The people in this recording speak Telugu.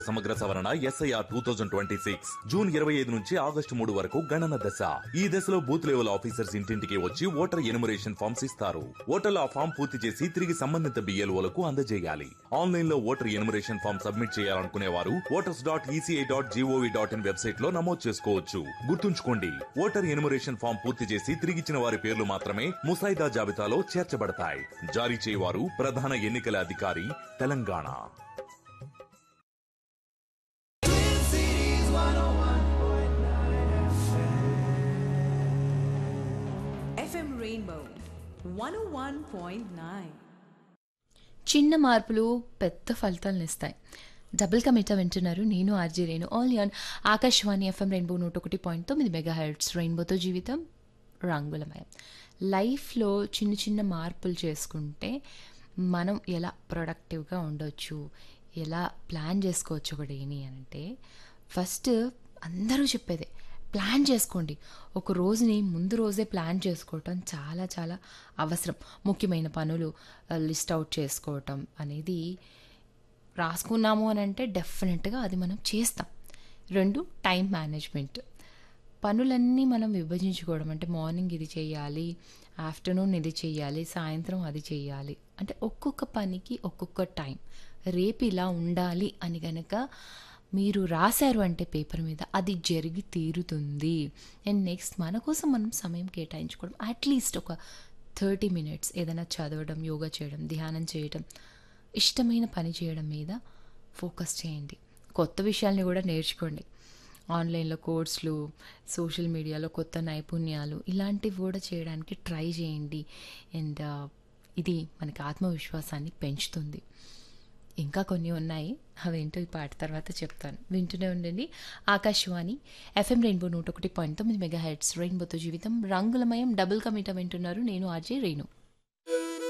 సమగ్ర సవరణ SIR two thousand twenty six June ఇరవై ఐదు నుంచి ఆగస్టు మూడు వరకు గణన దశ ఈ దశలో బూత్ లెవెల్ ఆఫీసర్స్ ఇంటింటికి వచ్చి ఓటర్ ఎనుమరేషన్ ఫామ్స్ ఇస్తారు ఓటర్లు ఆ ఫామ్ పూర్తి చేసి తిరిగి సంబంధిత బిఎల్ఓలకు అందజేయాలి ఆన్లైన్ లో ఓటర్ ఎనుమరేషన్ ఫామ్ సబ్మిట్ చేయాలనుకునే వారు voters dot ECI dot GOV dot in website లో నమోదు చేసుకోవచ్చు గుర్తుంచుకోండి ఓటర్ ఎనుమరేషన్ ఫామ్ పూర్తి చేసి తిరిగిచ్చిన వారి పేర్లు మాత్రమే ముసాయిదా జాబితాలో చేర్చబడతాయి జారీ చేయవారు ప్రధాన ఎన్నికల అధికారి తెలంగాణ FM Rainbow 101.9. చిన్న మార్పులు పెద్ద ఫలితాలను ఇస్తాయి డబుల్ కమిటా వింటున్నారు నేను RJ Renu all on Akashvani FM rainbow నూట ఒకటి పాయింట్ తొమ్మిది మెగా హెడ్స్ రెయిన్బోతో జీవితం రంగులమయం లైఫ్లో చిన్న చిన్న మార్పులు చేసుకుంటే మనం ఎలా ప్రొడక్టివ్గా ఉండొచ్చు ఎలా ప్లాన్ చేసుకోవచ్చు ఒక డేని అని అంటే ఫస్ట్ అందరూ చెప్పేదే ప్లాన్ చేసుకోండి ఒక రోజుని ముందు రోజే ప్లాన్ చేసుకోవటం చాలా చాలా అవసరం ముఖ్యమైన పనులు లిస్ట్ అవుట్ చేసుకోవటం అనేది రాసుకున్నాము అని అంటే డెఫినెట్గా అది మనం చేస్తాం రెండు టైం మేనేజ్మెంట్ పనులన్నీ మనం విభజించుకోవడం అంటే మార్నింగ్ ఇది చేయాలి ఆఫ్టర్నూన్ ఇది చేయాలి సాయంత్రం అది చేయాలి అంటే ఒక్కొక్క పనికి ఒక్కొక్క టైం రేపు ఇలా ఉండాలి అని గనక మీరు రాశారు అంటే పేపర్ మీద అది జరిగి తీరుతుంది అండ్ నెక్స్ట్ మన కోసం మనం సమయం కేటాయించుకోవడం అట్లీస్ట్ ఒక థర్టీ మినిట్స్ ఏదైనా చదవడం యోగా చేయడం ధ్యానం చేయడం ఇష్టమైన పని చేయడం మీద ఫోకస్ చేయండి కొత్త విషయాల్ని కూడా నేర్చుకోండి ఆన్లైన్లో కోర్సులు సోషల్ మీడియాలో కొత్త నైపుణ్యాలు ఇలాంటివి కూడా చేయడానికి ట్రై చేయండి అండ్ ఇది మనకి ఆత్మవిశ్వాసాన్ని పెంచుతుంది ఇంకా కొన్ని ఉన్నాయి అవేంటో ఈ పాట తర్వాత చెప్తాను వింటూనే ఉండండి ఆకాశవాణి ఎఫ్ఎం రెయిన్బో నూట ఒకటి పాయింట్ తొమ్మిది మెగా హెడ్స్ రెయిన్బోతో జీవితం రంగులమయం డబుల్ కమిటా వింటున్నారు నేను ఆర్జే రేణు